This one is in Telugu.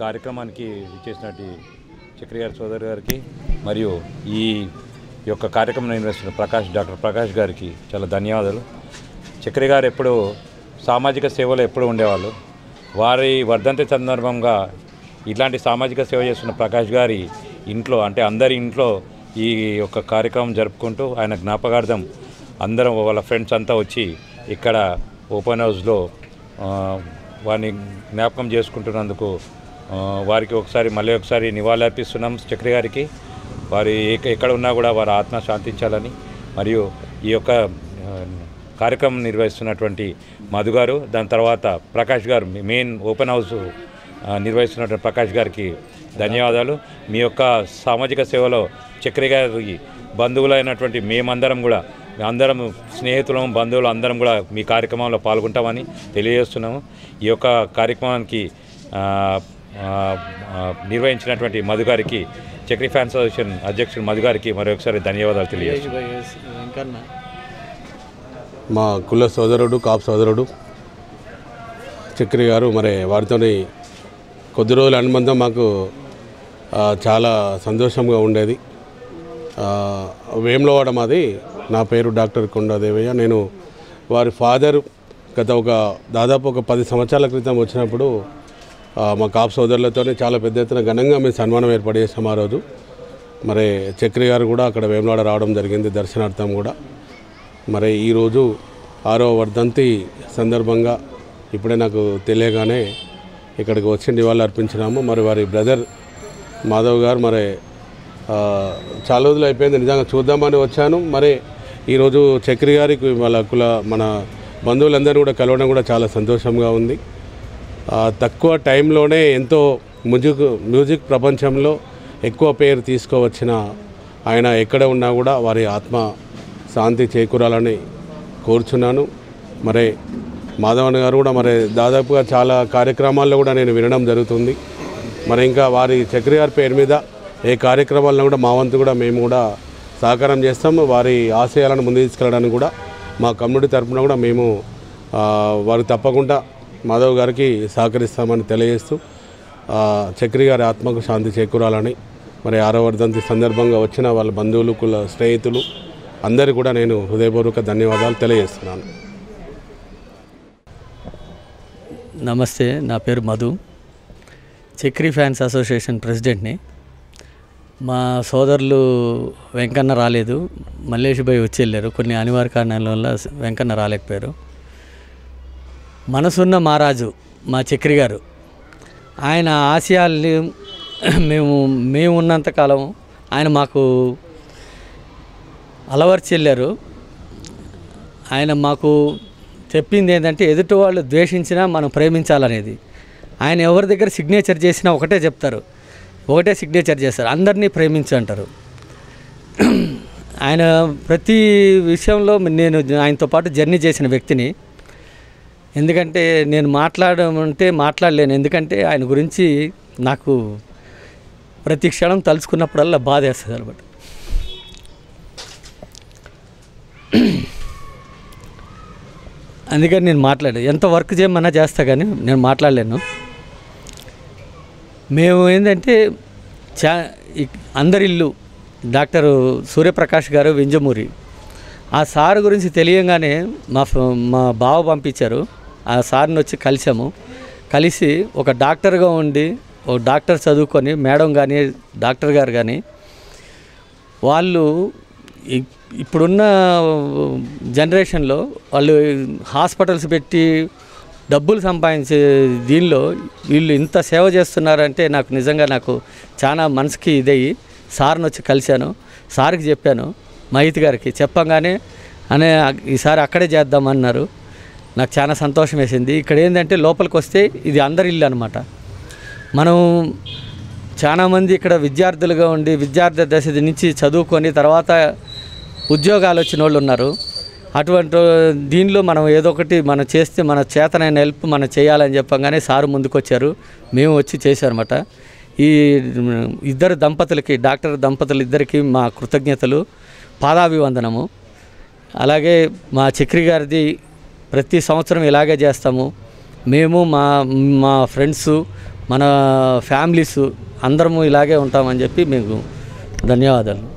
కార్యక్రమానికి ఇచ్చేసినట్టు చక్రి గారి సోదరు గారికి మరియు ఈ యొక్క కార్యక్రమం నిర్వహిస్తున్న ప్రకాష్ డాక్టర్ ప్రకాష్ గారికి చాలా ధన్యవాదాలు చక్రి గారు ఎప్పుడు సామాజిక సేవలో ఎప్పుడు ఉండేవాళ్ళు వారి వర్ధంతి సందర్భంగా ఇట్లాంటి సామాజిక సేవ చేస్తున్న ప్రకాష్ గారి ఇంట్లో అంటే అందరి ఇంట్లో ఈ యొక్క కార్యక్రమం జరుపుకుంటూ ఆయన జ్ఞాపకార్థం అందరం వాళ్ళ ఫ్రెండ్స్ అంతా వచ్చి ఇక్కడ ఓపెన్ హౌస్లో ఆ, వారిని జ్ఞాపకం చేసుకుంటున్నందుకు ఆ, వారికి ఒకసారి మళ్ళీ ఒకసారి నివాళులు అర్పిస్తున్నాం చక్రి గారికి వారి ఎక్క- ఎక్కడ ఉన్నా కూడా వారి ఆత్మ శాంతించాలని మరియు ఈ యొక్క ఆ, కార్యక్రమం నిర్వహిస్తున్నటువంటి మధు గారు దాని తర్వాత ప్రకాష్ గారు మెయిన్ ఓపెన్ హౌస్ ఆ, నిర్వహిస్తున్నటువంటి ప్రకాష్ గారికి ధన్యవాదాలు మీ యొక్క సామాజిక సేవలో చక్రి గారి బంధువులైనటువంటి మేమందరం కూడా అందరం స్నేహితులం బంధువులు అందరం కూడా మీ కార్యక్రమంలో పాల్గొంటామని తెలియజేస్తున్నాము ఈ యొక్క కార్యక్రమానికి ఆ, ఆ, ఆ, నిర్వహించినటువంటి మధు గారికి చక్రి ఫ్యాన్స్ అసోసియేషన్ అధ్యక్షుడు మధు గారికి మరొకసారి ధన్యవాదాలు తెలియజేస్తున్నాను వెంకన్న మా కుల సోదరుడు కాపు సోదరుడు చక్రి గారు మరి వారితోని కొద్ది రోజుల అనుబంధం మాకు ఆ, చాలా సంతోషంగా ఉండేది ఆ, వేములవాడ మాది నా పేరు డాక్టర్ కొండదేవయ్య నేను వారి ఫాదర్ గత ఒక దాదాపు ఒక పది సంవత్సరాల క్రితం వచ్చినప్పుడు ఆ, మా కాపు సోదరులతోనే చాలా పెద్ద ఎత్తున ఘనంగా మేము సన్మానం ఏర్పాటు చేసాం ఆ రోజు మరి చక్రి గారు కూడా అక్కడ వేములవాడ రావడం జరిగింది దర్శనార్థం కూడా మరి ఈరోజు ఆరో వర్ధంతి సందర్భంగా ఇప్పుడే నాకు తెలియగానే ఇక్కడికి వచ్చి నివాళులు అర్పించినాము మరి వారి బ్రదర్ మాధవ్ గారు మరి ఆ, చాలా రోజులు అయిపోయింది నిజంగా చూద్దామని వచ్చాను మరి ఈరోజు చక్రి గారికి వాళ్ళ కుల మన బంధువులందరూ కూడా కలవడం కూడా చాలా సంతోషంగా ఉంది ఆ, తక్కువ టైంలోనే ఎంతో మ్యూజిక్ మ్యూజిక్ ప్రపంచంలో ఎక్కువ పేరు తీసుకువచ్చిన ఆయన ఎక్కడ ఉన్నా కూడా వారి ఆత్మ శాంతి చేకూరాలని కోరుచున్నాను మరి మాధవన్ గారు కూడా మరి దాదాపుగా చాలా కార్యక్రమాల్లో కూడా నేను వినడం జరుగుతుంది మరి ఇంకా వారి చక్రి గారి పేరు మీద ఏ కార్యక్రమాలను కూడా మా వంతు కూడా మేము కూడా సహకారం చేస్తాము వారి ఆశయాలను ముందు తీసుకెళ్ళడానికి కూడా మా కమ్యూనిటీ తరఫున కూడా మేము ఆ, వారు తప్పకుండా మాధవ్ గారికి సహకరిస్తామని తెలియజేస్తూ ఆ, చక్రి గారి ఆత్మకు శాంతి చేకూరాలని మరి ఆరో వర్ధంతి సందర్భంగా వచ్చిన వాళ్ళ బంధువులు కుల స్నేహితులు అందరికీ కూడా నేను హృదయపూర్వక ధన్యవాదాలు తెలియజేస్తున్నాను నమస్తే నా పేరు మధు చక్రీ ఫ్యాన్స్ అసోసియేషన్ ప్రెసిడెంట్ని మా సోదరులు వెంకన్న రాలేదు మల్లేష్ భాయ్ వచ్చి వెళ్ళారు కొన్ని అనివార్య కారణాల వల్ల వెంకన్న రాలేకపోయారు మనసున్న మహారాజు మా చక్రి గారు ఆయన ఆశయాల్ని మేము మేము ఉన్నంతకాలం ఆయన మాకు అలవర్చి వెళ్ళారు ఆయన మాకు చెప్పింది ఏంటంటే ఎదుటి వాళ్ళు ద్వేషించినా మనం ప్రేమించాలనేది ఆయన ఎవరి దగ్గర సిగ్నేచర్ చేసినా ఒకటే చెప్తారు ఒకటే సిగ్నేచర్ చేస్తారు అందరినీ ప్రేమించు అంటారు ఆయన ప్రతి విషయంలో నేను ఆయనతో పాటు జర్నీ చేసిన వ్యక్తిని ఎందుకంటే నేను మాట్లాడమంటే మాట్లాడలేను ఎందుకంటే ఆయన గురించి నాకు ప్రతి క్షణం తలుచుకున్నప్పుడల్లా బాధ వేస్తుంది అనమాట అందుకని నేను మాట్లాడు ఎంత వర్క్ చేయమన్నా చేస్తా కానీ నేను మాట్లాడలేను మేము ఏంటంటే చా ఇ- అందరి ఇల్లు డాక్టర్ సూర్యప్రకాష్ గారు వింజమూరి ఆ సార్ గురించి తెలియంగానే మా ఫ- మా బావ పంపించారు ఆ సార్ని వచ్చి కలిసాము కలిసి ఒక డాక్టర్గా ఉండి ఒక డాక్టర్ చదువుకొని మేడం కానీ డాక్టర్ గారు కానీ వాళ్ళు ఇ- ఇప్పుడున్న జనరేషన్లో వాళ్ళు హాస్పిటల్స్ పెట్టి డబ్బులు సంపాదించే దీనిలో వీళ్ళు ఇంత సేవ చేస్తున్నారంటే నాకు నిజంగా నాకు చాలా మనసుకి ఇదయ్యి సార్ని వచ్చి కలిశాను సార్కి చెప్పాను మహిత్ గారికి చెప్పంగానే అనే ఈసారి అక్కడే చేద్దామన్నారు నాకు చాలా సంతోషం వేసింది ఇక్కడ ఏంటంటే లోపలికి వస్తే ఇది అందరి ఇల్లు అనమాట మనం చాలామంది ఇక్కడ విద్యార్థులుగా ఉండి విద్యార్థి దశ నుంచి చదువుకొని తర్వాత ఉద్యోగాలు వచ్చిన వాళ్ళు ఉన్నారు అటువంటి దీనిలో మనం ఏదో ఒకటి మనం చేస్తే మన చేతనైన హెల్ప్ మనం చేయాలని చెప్పంగానే సారు ముందుకొచ్చారు మేము వచ్చి చేశారన్నమాట ఈ ఇద్దరు దంపతులకి డాక్టర్ దంపతులు ఇద్దరికి మా కృతజ్ఞతలు పాదాభివందనము అలాగే మా చక్రి గారిది ప్రతి సంవత్సరం ఇలాగే చేస్తాము మేము మా మా ఫ్రెండ్స్ మన ఫ్యామిలీస్ అందరము ఇలాగే ఉంటామని చెప్పి మీకు ధన్యవాదాలు